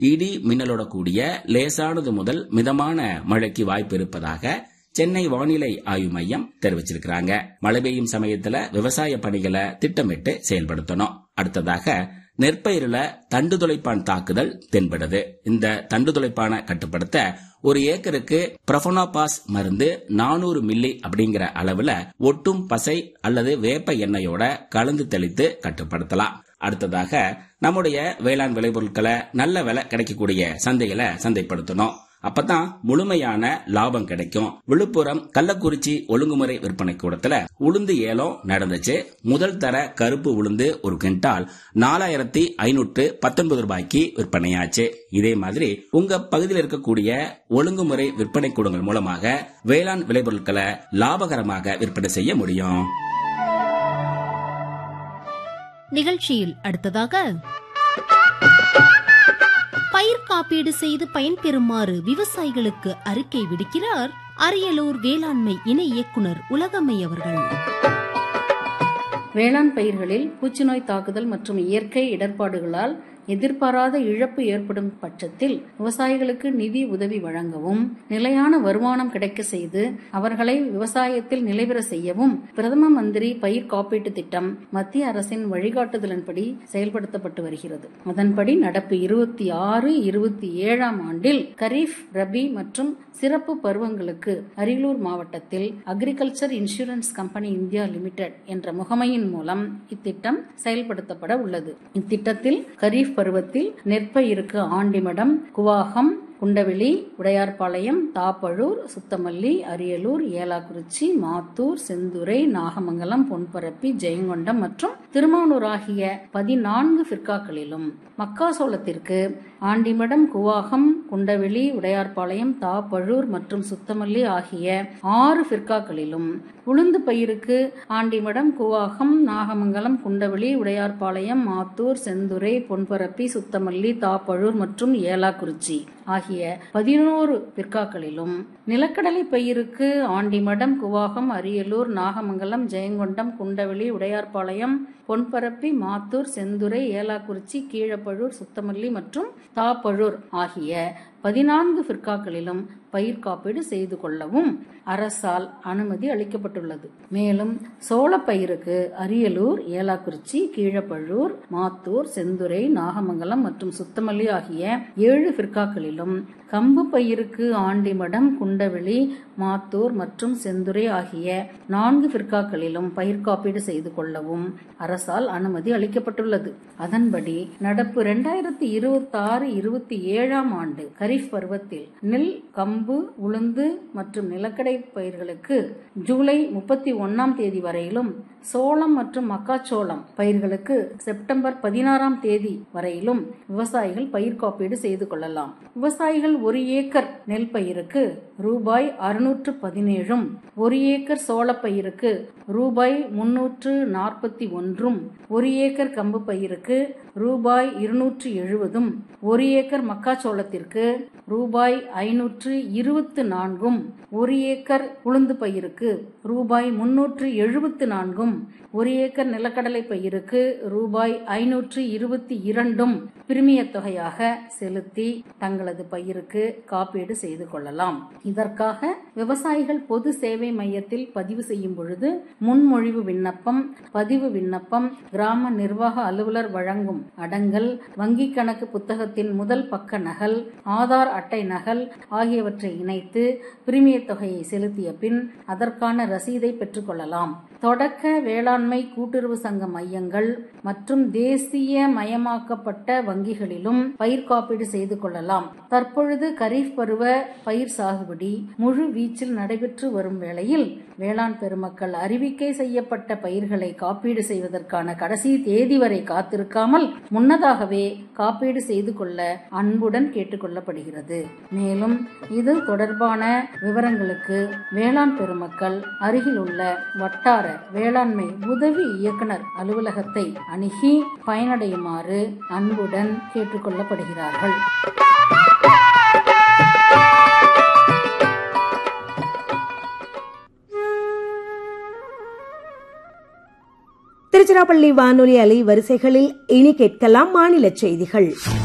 இடி மின்னலோட கூடிய லேசானது முதல் மிதமான மழைக்கு வாய்ப்பு இருப்பதாக சென்னை வானிலை ஆய்வு மையம் தெரிவிச்சிருக்கிறாங்க மழை பெய்யும் சமயத்துல விவசாய பணிகளை திட்டமிட்டு செயல்படுத்தணும் அடுத்ததாக நெற்பயிரில தண்டு துளைப்பான் தாக்குதல் தென்படுது இந்த தண்டு துளைப்பான கட்டுப்படுத்த ஒரு ஏக்கருக்கு பிரஃபனோபாஸ் மருந்து நானூறு மில்லி அப்படிங்கிற அளவுல ஒட்டும் பசை அல்லது வேப்ப எண்ணெயோட கலந்து தெளித்து கட்டுப்படுத்தலாம் அடுத்ததாக நம்முடைய வேளாண் விளைபொருட்களை நல்ல விலை கிடைக்கக்கூடிய சந்தைகளை சந்தைப்படுத்தணும் அப்பதான் முழுமையான லாபம் கிடைக்கும் விழுப்புரம் கள்ளக்குறிச்சி ஒழுங்குமுறை விற்பனை கூடத்துல உளுந்து ஏலம் நடந்துச்சு முதல் தர கருப்பு உளுந்து ஒரு குவிண்டால் நாலாயிரத்தி ஐநூற்று பத்தொன்பது ரூபாய்க்கு விற்பனையாச்சு இதே மாதிரி உங்க பகுதியில் இருக்கக்கூடிய ஒழுங்குமுறை விற்பனை கூடங்கள் மூலமாக வேளாண் விளைபொருட்களை லாபகரமாக விற்பனை செய்ய முடியும் நிகழ்ச்சியில் அடுத்ததாக பயிர் காப்பீடு செய்து பயன்பெறுமாறு விவசாயிகளுக்கு அறிக்கை விடுக்கிறார் அரியலூர் வேளாண்மை இணை இயக்குனர் உலகம்மை அவர்கள் வேளாண் பயிர்களில் பூச்சிநோய் தாக்குதல் மற்றும் இயற்கை இடர்பாடுகளால் எதிர்பாராத இழப்பு ஏற்படும் பட்சத்தில் விவசாயிகளுக்கு நிதி உதவி வழங்கவும் நிலையான வருமானம் கிடைக்க செய்து அவர்களை விவசாயத்தில் நிலைபெற செய்யவும் பிரதம மந்திரி பயிர் காப்பீட்டு திட்டம் மத்திய அரசின் வழிகாட்டுதலின்படி செயல்படுத்தப்பட்டு வருகிறது அதன்படி நடப்பு இருபத்தி ஆறு இருபத்தி ஏழாம் ஆண்டில் கரீஃப் ரபி மற்றும் சிறப்பு பருவங்களுக்கு அரியலூர் மாவட்டத்தில் agriculture insurance company India limited என்ற முகமையின் மூலம் இத்திட்டம் செயல்படுத்தப்பட உள்ளது இத்திட்டத்தில் கரீஃப் பருவத்தில் நெற்பயிருக்கு ஆண்டிமடம் குவாகம் குண்டவெளி உடையார்பாளையம் தாப்பழூர் சுத்தமல்லி அரியலூர் ஏலாக்குறிச்சி மாத்தூர் செந்துறை நாகமங்கலம் பொன்பரப்பி ஜெயங்கொண்டம் மற்றும் திருமானூர் ஆகிய பதினான்கு பிற்காக்களிலும் மக்காசோளத்திற்கு ஆண்டிமடம் குவாகம் குண்டவெளி உடையார்பாளையம் தாப்பழூர் மற்றும் சுத்தமல்லி ஆகிய ஆறு பிற்காக்களிலும் உளுந்து பயிருக்கு ஆண்டிமடம் குவாகம் நாகமங்கலம் குண்டவெளி உடையார்பாளையம் மாத்தூர் செந்துறை பொன்பரப்பி சுத்தமல்லி தாப்பழூர் மற்றும் ஏலாக்குறிச்சி ஆகிய பதினோரு பிற்காக்களிலும் நிலக்கடலை பயிருக்கு ஆண்டிமடம் குவாகம் அரியலூர் நாகமங்கலம் ஜெயங்கொண்டம் குண்டவெளி உடையார்பாளையம் பொன்பரப்பி மாத்தூர் செந்துறை ஏலாக்குறிச்சி கீழப்பழூர் சுத்தமல்லி மற்றும் தாப்பழூர் ஆகிய பதினான்கு பிற்காக்களிலும் பயிர் காப்பீடு செய்து கொள்ளவும் அரசால் அனுமதி அளிக்கப்பட்டுள்ளது மேலும் சோளப்பயிருக்கு அரியலூர் ஏலாக்குறிச்சி கீழப்பழூர் மாத்தூர் செந்துறை நாகமங்கலம் மற்றும் சுத்தமல்லி ஆகிய ஏழு பிற்காக்களிலும் கம்பு பயிருக்கு ஆண்டிமடம் குண்டவெளி மாத்தூர் மற்றும் செந்துறை ஆகிய நான்கு பிற்காக்களிலும் பயிர் காப்பீடு செய்து கொள்ளவும் அரசால் அனுமதி அளிக்கப்பட்டுள்ளது அதன்படி நடப்பு இரண்டாயிரத்தி இருபத்தி ஆறு இருபத்தி ஏழாம் ஆண்டு கரீஃப் பருவத்தில் நெல் கம்பு உளுந்து மற்றும் நிலக்கடை பயிர்களுக்கு ஜூலை முப்பத்தி ஒன்னாம் தேதி வரையிலும் சோளம் மற்றும் மக்காச்சோளம் பயிர்களுக்கு செப்டம்பர் பதினாறாம் தேதி வரையிலும் விவசாயிகள் பயிர் காப்பீடு செய்து கொள்ளலாம் விவசாயிகள் ஒரு ஏக்கர் நெல் பயிருக்கு ரூபாய் அறுநூற்று பதினேழும் ஒரு ஏக்கர் சோளப்பயிருக்கு ரூபாய் முன்னூற்று நாற்பத்தி ஒன்றும் ஒரு ஏக்கர் கம்பு பயிருக்கு ரூபாய் இருநூற்று எழுபதும் ஒரு ஏக்கர் மக்காச்சோளத்திற்கு ரூபாய் ஐநூற்று இருபத்து நான்கும் ஒரு ஏக்கர் உளுந்து பயிருக்கு ரூபாய் முன்னூற்று எழுபத்து நான்கும் ஒரு ஏக்கர் நிலக்கடலை பயிருக்கு ரூபாய் ஐநூற்று இருபத்தி இரண்டும் பிரிமிய தொகையாக செலுத்தி தங்களது பயிருக்கு காப்பீடு செய்து கொள்ளலாம் இதற்காக விவசாயிகள் பொது சேவை மையத்தில் பதிவு செய்யும் பொழுது முன்மொழிவு விண்ணப்பம் பதிவு விண்ணப்பம் கிராம நிர்வாக அலுவலர் வழங்கும் அடங்கல் வங்கி கணக்கு புத்தகத்தின் முதல் பக்க நகல் ஆதார் அட்டை நகல் ஆகியவற்றை இணைத்து பிரிமிய தொகையை செலுத்திய பின் அதற்கான ரசீதை பெற்றுக்கொள்ளலாம் தொடக்க வேளாண்மை கூட்டுறவு சங்க மையங்கள் மற்றும் தேசிய மயமாக்கப்பட்ட வங்கிகளிலும் பயிர் காப்பீடு செய்து கொள்ளலாம் தற்பொழுது கரீஃப் பருவ பயிர் சாகுபடி முழு வீச்சில் நடைபெற்று வரும் வேளையில் வேளாண் பெருமக்கள் அறிவிக்கை செய்யப்பட்ட பயிர்களை காப்பீடு செய்வதற்கான கடைசி தேதி வரை காத்திருக்காமல் முன்னதாகவே காப்பீடு செய்து கொள்ள அன்புடன் கேட்டுக்கொள்ளப்படுகிறது மேலும் இது தொடர்பான விவரங்களுக்கு வேளாண் பெருமக்கள் அருகில் உள்ள வட்டார வேளாண்மை உதவி இயக்குனர் அலுவலகத்தை அணுகி பயனடையுமாறு அன்புடன் கேட்டுக்கொள்ளப்படுகிறார்கள் திருச்சிராப்பள்ளி வானொலி அலை வரிசைகளில் இனி கேட்கலாம் மாநில செய்திகள்